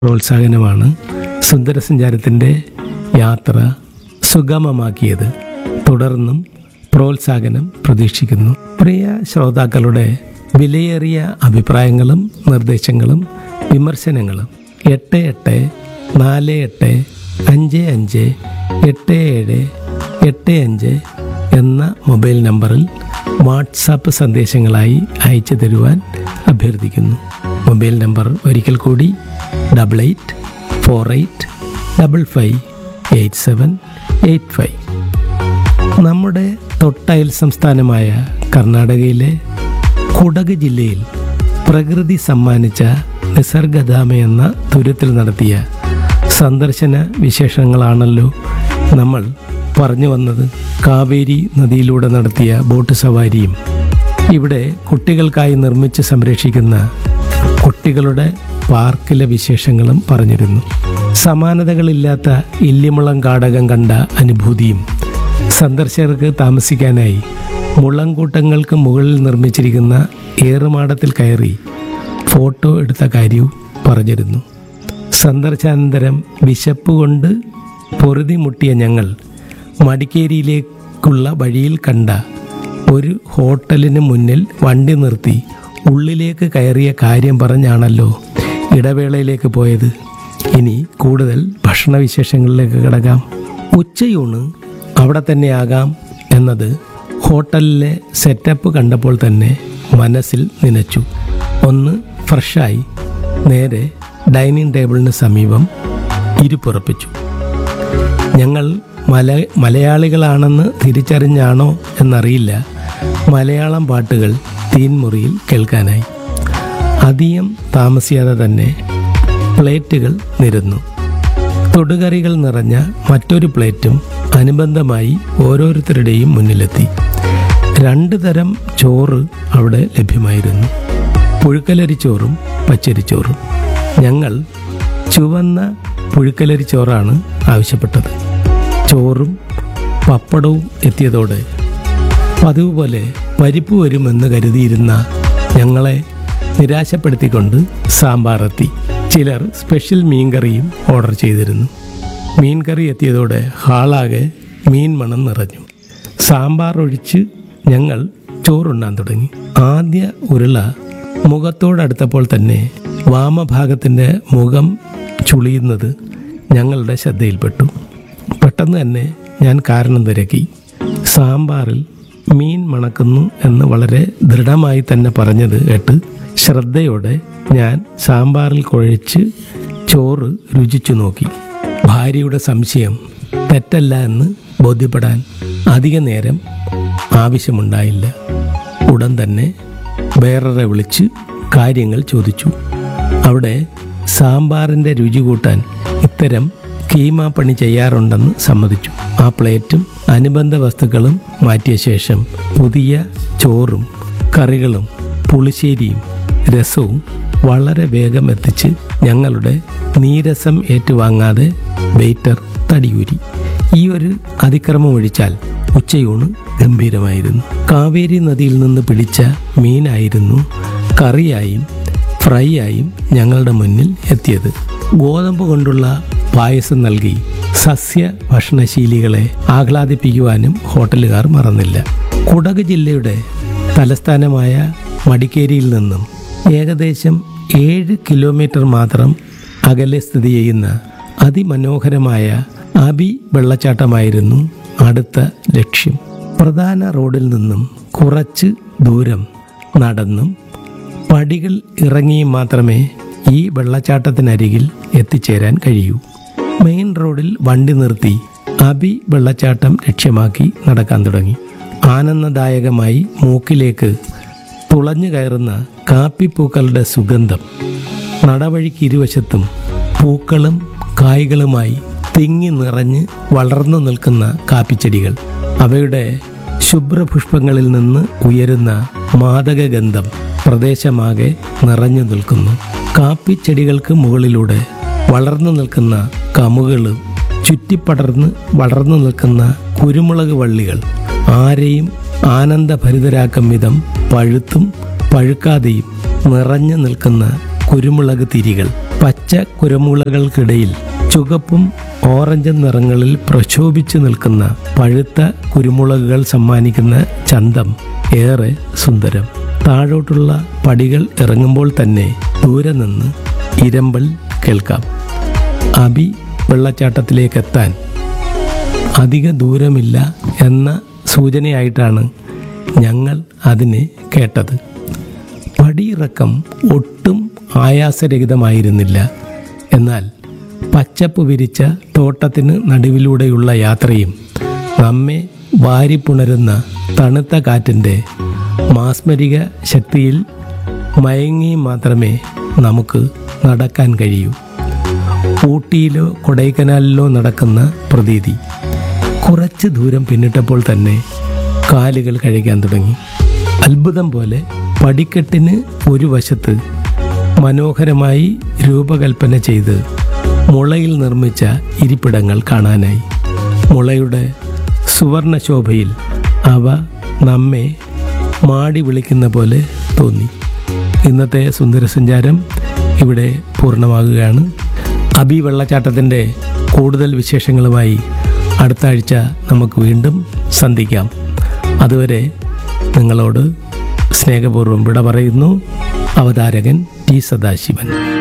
പ്രോത്സാഹനമാണ് സുന്ദരസഞ്ചാരത്തിൻ്റെ യാത്ര സുഗമമാക്കിയത് തുടർന്നും പ്രോത്സാഹനം പ്രതീക്ഷിക്കുന്നു പ്രിയ ശ്രോതാക്കളുടെ വിലയേറിയ അഭിപ്രായങ്ങളും നിർദ്ദേശങ്ങളും വിമർശനങ്ങളും എട്ട് എട്ട് നാല് എട്ട് അഞ്ച് അഞ്ച് എട്ട് ഏഴ് എട്ട് അഞ്ച് എന്ന മൊബൈൽ നമ്പറിൽ വാട്സാപ്പ് സന്ദേശങ്ങളായി അയച്ചു തരുവാൻ അഭ്യർത്ഥിക്കുന്നു മൊബൈൽ നമ്പർ ഒരിക്കൽ കൂടി double eight four eight double five eight seven eight five നമ്മുടെ തൊട്ടയൽ സംസ്ഥാനമായ കർണാടകയിലെ കുടക് ജില്ലയിൽ പ്രകൃതി സമ്മാനിച്ച നിസർഗധാമ എന്ന തുരത്തിൽ നടത്തിയ സന്ദർശന വിശേഷങ്ങളാണല്ലോ നമ്മൾ പറഞ്ഞു വന്നത് കാവേരി നദിയിലൂടെ നടത്തിയ ബോട്ട് സവാരിയും ഇവിടെ കുട്ടികൾക്കായി നിർമ്മിച്ച് സംരക്ഷിക്കുന്ന കുട്ടികളുടെ പാർക്കിലെ വിശേഷങ്ങളും പറഞ്ഞിരുന്നു സമാനതകളില്ലാത്ത ഇല്ലിമുളം കാടകം കണ്ട അനുഭൂതിയും സന്ദർശകർക്ക് താമസിക്കാനായി മുളങ്കൂട്ടങ്ങൾക്ക് മുകളിൽ നിർമ്മിച്ചിരിക്കുന്ന ഏറുമാടത്തിൽ കയറി ഫോട്ടോ എടുത്ത കാര്യവും പറഞ്ഞിരുന്നു സന്ദർശനാനന്തരം വിശപ്പ് കൊണ്ട് പൊറുതി മുട്ടിയ ഞങ്ങൾ മടിക്കേരിയിലേക്കുള്ള വഴിയിൽ കണ്ട ഒരു ഹോട്ടലിന് മുന്നിൽ വണ്ടി നിർത്തി ഉള്ളിലേക്ക് കയറിയ കാര്യം പറഞ്ഞാണല്ലോ ഇടവേളയിലേക്ക് പോയത് ഇനി കൂടുതൽ ഭക്ഷണവിശേഷങ്ങളിലേക്ക് കിടക്കാം ഉച്ചയൂണ് അവിടെ തന്നെയാകാം എന്നത് ഹോട്ടലിലെ സെറ്റപ്പ് കണ്ടപ്പോൾ തന്നെ മനസ്സിൽ നനച്ചു ഒന്ന് ഫ്രഷായി നേരെ ഡൈനിങ് ടേബിളിന് സമീപം ഇരുപ്പുറപ്പിച്ചു ഞങ്ങൾ മല മലയാളികളാണെന്ന് തിരിച്ചറിഞ്ഞാണോ എന്നറിയില്ല മലയാളം പാട്ടുകൾ തീൻമുറിയിൽ കേൾക്കാനായി അധികം താമസിയാതെ തന്നെ പ്ലേറ്റുകൾ നിരന്നു തൊടുകറികൾ നിറഞ്ഞ മറ്റൊരു പ്ലേറ്റും അനുബന്ധമായി ഓരോരുത്തരുടെയും മുന്നിലെത്തി രണ്ട് തരം ചോറ് അവിടെ ലഭ്യമായിരുന്നു പുഴുക്കലരിച്ചോറും പച്ചരിച്ചോറും ഞങ്ങൾ ചുവന്ന പുഴുക്കലരിച്ചോറാണ് ആവശ്യപ്പെട്ടത് ചോറും പപ്പടവും എത്തിയതോടെ പതിവ് പോലെ പരിപ്പ് വരുമെന്ന് കരുതിയിരുന്ന ഞങ്ങളെ നിരാശപ്പെടുത്തിക്കൊണ്ട് സാമ്പാർ എത്തി ചിലർ സ്പെഷ്യൽ മീൻകറിയും ഓർഡർ ചെയ്തിരുന്നു മീൻകറി എത്തിയതോടെ ഹാളാകെ മീൻ മണം നിറഞ്ഞു സാമ്പാർ ഒഴിച്ച് ഞങ്ങൾ ചോറുണ്ണാൻ തുടങ്ങി ആദ്യ ഉരുള മുഖത്തോടടുത്തപ്പോൾ തന്നെ വാമഭാഗത്തിൻ്റെ മുഖം ചുളിയുന്നത് ഞങ്ങളുടെ ശ്രദ്ധയിൽപ്പെട്ടു പെട്ടെന്ന് തന്നെ ഞാൻ കാരണം തിരക്കി സാമ്പാറിൽ മീൻ മണക്കുന്നു എന്ന് വളരെ ദൃഢമായി തന്നെ പറഞ്ഞത് കേട്ട് ശ്രദ്ധയോടെ ഞാൻ സാമ്പാറിൽ കുഴച്ച് ചോറ് രുചിച്ചു നോക്കി ഭാര്യയുടെ സംശയം തെറ്റല്ല എന്ന് ബോധ്യപ്പെടാൻ അധിക നേരം ആവശ്യമുണ്ടായില്ല ഉടൻ തന്നെ വേറൊരെ വിളിച്ച് കാര്യങ്ങൾ ചോദിച്ചു അവിടെ സാമ്പാറിൻ്റെ രുചി കൂട്ടാൻ ഇത്തരം കീമാ പണി ചെയ്യാറുണ്ടെന്ന് സമ്മതിച്ചു ആ പ്ലേറ്റും അനുബന്ധ വസ്തുക്കളും മാറ്റിയ ശേഷം പുതിയ ചോറും കറികളും പുളിശ്ശേരിയും രസവും വളരെ വേഗം എത്തിച്ച് ഞങ്ങളുടെ നീരസം ഏറ്റുവാങ്ങാതെ വെയിറ്റർ തടിയൂരി ഈ ഒരു അതിക്രമം ഒഴിച്ചാൽ ഉച്ചയൂണ് ഗംഭീരമായിരുന്നു കാവേരി നദിയിൽ നിന്ന് പിടിച്ച മീനായിരുന്നു കറിയായും ഫ്രൈ ആയും ഞങ്ങളുടെ മുന്നിൽ എത്തിയത് ഗോതമ്പ് കൊണ്ടുള്ള പായസം നൽകി സസ്യ ഭക്ഷണശീലികളെ ആഹ്ലാദിപ്പിക്കുവാനും ഹോട്ടലുകാർ മറന്നില്ല കുടക് ജില്ലയുടെ തലസ്ഥാനമായ മടിക്കേരിയിൽ നിന്നും ഏകദേശം ഏഴ് കിലോമീറ്റർ മാത്രം അകലെ സ്ഥിതി ചെയ്യുന്ന അതിമനോഹരമായ അബി വെള്ളച്ചാട്ടമായിരുന്നു അടുത്ത ലക്ഷ്യം പ്രധാന റോഡിൽ നിന്നും കുറച്ച് ദൂരം നടന്നും പടികൾ ഇറങ്ങിയും മാത്രമേ ഈ വെള്ളച്ചാട്ടത്തിനരികിൽ എത്തിച്ചേരാൻ കഴിയൂ മെയിൻ റോഡിൽ വണ്ടി നിർത്തി അബി വെള്ളച്ചാട്ടം ലക്ഷ്യമാക്കി നടക്കാൻ തുടങ്ങി ആനന്ദദായകമായി മൂക്കിലേക്ക് തുളഞ്ഞു കയറുന്ന കാപ്പിപ്പൂക്കളുടെ സുഗന്ധം നടവഴിക്ക് ഇരുവശത്തും പൂക്കളും കായ്കളുമായി തിങ്ങി നിറഞ്ഞ് വളർന്നു നിൽക്കുന്ന കാപ്പിച്ചെടികൾ അവയുടെ ശുഭ്രപുഷ്പങ്ങളിൽ നിന്ന് ഉയരുന്ന മാദകഗന്ധം പ്രദേശമാകെ നിറഞ്ഞു നിൽക്കുന്നു കാപ്പിച്ചെടികൾക്ക് മുകളിലൂടെ വളർന്നു നിൽക്കുന്ന കമുകളും ചുറ്റിപ്പടർന്ന് വളർന്നു നിൽക്കുന്ന കുരുമുളക് വള്ളികൾ ആരെയും ആനന്ദഭരിതരാക്കും വിധം പഴുത്തും പഴുക്കാതെയും നിറഞ്ഞു നിൽക്കുന്ന കുരുമുളക് തിരികൾ പച്ച കുരുമുളകൾക്കിടയിൽ ചുവപ്പും ഓറഞ്ചും നിറങ്ങളിൽ പ്രക്ഷോഭിച്ചു നിൽക്കുന്ന പഴുത്ത കുരുമുളകുകൾ സമ്മാനിക്കുന്ന ചന്തം ഏറെ സുന്ദരം താഴോട്ടുള്ള പടികൾ ഇറങ്ങുമ്പോൾ തന്നെ ദൂരെ നിന്ന് ഇരമ്പൽ കേൾക്കാം അബി വെള്ളച്ചാട്ടത്തിലേക്ക് എത്താൻ അധിക ദൂരമില്ല എന്ന സൂചനയായിട്ടാണ് ഞങ്ങൾ അതിനെ കേട്ടത് പടിയിറക്കം ഒട്ടും ആയാസരഹിതമായിരുന്നില്ല എന്നാൽ പച്ചപ്പ് വിരിച്ച തോട്ടത്തിന് നടുവിലൂടെയുള്ള യാത്രയും നമ്മെ വാരിപ്പുണരുന്ന തണുത്ത കാറ്റിൻ്റെ മാസ്മരിക ശക്തിയിൽ മയങ്ങി മാത്രമേ നമുക്ക് നടക്കാൻ കഴിയൂ ഊട്ടിയിലോ കൊടൈക്കനാലിലോ നടക്കുന്ന പ്രതീതി കുറച്ച് ദൂരം പിന്നിട്ടപ്പോൾ തന്നെ കാലുകൾ കഴിക്കാൻ തുടങ്ങി അത്ഭുതം പോലെ പടിക്കെട്ടിന് ഒരു വശത്ത് മനോഹരമായി രൂപകൽപ്പന ചെയ്ത് മുളയിൽ നിർമ്മിച്ച ഇരിപ്പിടങ്ങൾ കാണാനായി മുളയുടെ സുവർണ ശോഭയിൽ അവ നമ്മെ മാടി വിളിക്കുന്ന പോലെ തോന്നി ഇന്നത്തെ സുന്ദരസഞ്ചാരം ഇവിടെ പൂർണ്ണമാകുകയാണ് അബി വെള്ളച്ചാട്ടത്തിൻ്റെ കൂടുതൽ വിശേഷങ്ങളുമായി അടുത്ത ആഴ്ച നമുക്ക് വീണ്ടും സന്ധിക്കാം അതുവരെ നിങ്ങളോട് സ്നേഹപൂർവ്വം വിട പറയുന്നു അവതാരകൻ ടി സദാശിവൻ